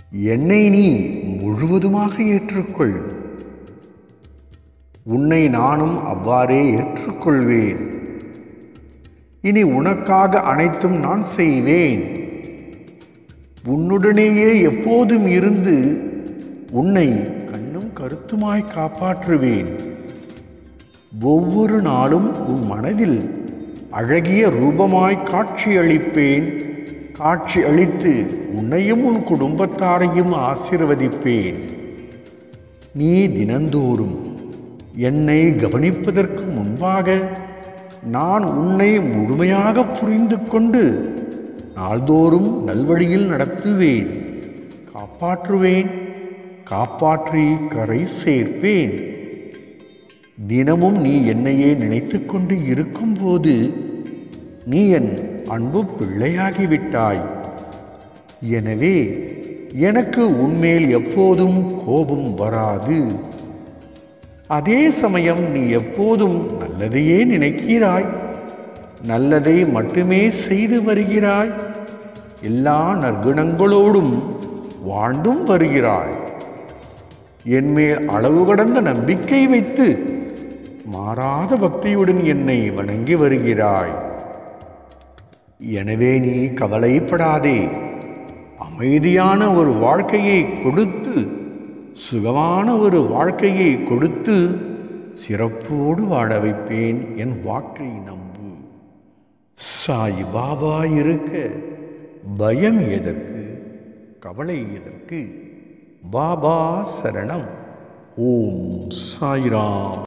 என்னை நீ முழுவதுமாக ஏற்றுக்கொள் உன்னை நானும் அவ்வாறே ஏற்றுக்கொள்வேன் இனி உனக்காக அனைத்தும் நான் செய்வேன் உன்னுடனேயே எப்போதும் இருந்து உன்னை கண்ணும் கருத்துமாய் காப்பாற்றுவேன் ஒவ்வொரு நாளும் உன் மனதில் அழகிய ரூபமாய் காட்சியளிப்பேன் காட்சி அளித்து உன்னையும் உன் குடும்பத்தாரையும் ஆசீர்வதிப்பேன் நீ தினந்தோறும் என்னை கவனிப்பதற்கு முன்பாக நான் உன்னை முழுமையாக புரிந்து கொண்டு நாள்தோறும் நல்வழியில் நடத்துவேன் காப்பாற்றுவேன் காப்பாற்றி கரை சேர்ப்பேன் தினமும் நீ என்னையே நினைத்து கொண்டு இருக்கும்போது நீ என் அன்பு பிள்ளையாகிவிட்டாய் எனவே எனக்கு உன்மேல் எப்போதும் கோபம் வராது அதே சமயம் நீ எப்போதும் நல்லதையே நினைக்கிறாய் நல்லதை மட்டுமே செய்து வருகிறாய் எல்லா நற்குணங்களோடும் வாழ்ந்தும் வருகிறாய் என்மேல் அளவு கடந்த நம்பிக்கை வைத்து மாறாத பக்தியுடன் என்னை வணங்கி வருகிறாய் எனவே நீ கவலைப்படாதே அமைதியான ஒரு வாழ்க்கையை கொடுத்து சுகமான ஒரு வாழ்க்கையை கொடுத்து சிறப்போடு வாழ வைப்பேன் என் வாக்கை நம்பு சாய் பாபா இருக்க பயம் எதற்கு கவலை எதற்கு பாபா சரணம் ஓம் சாய்ராம்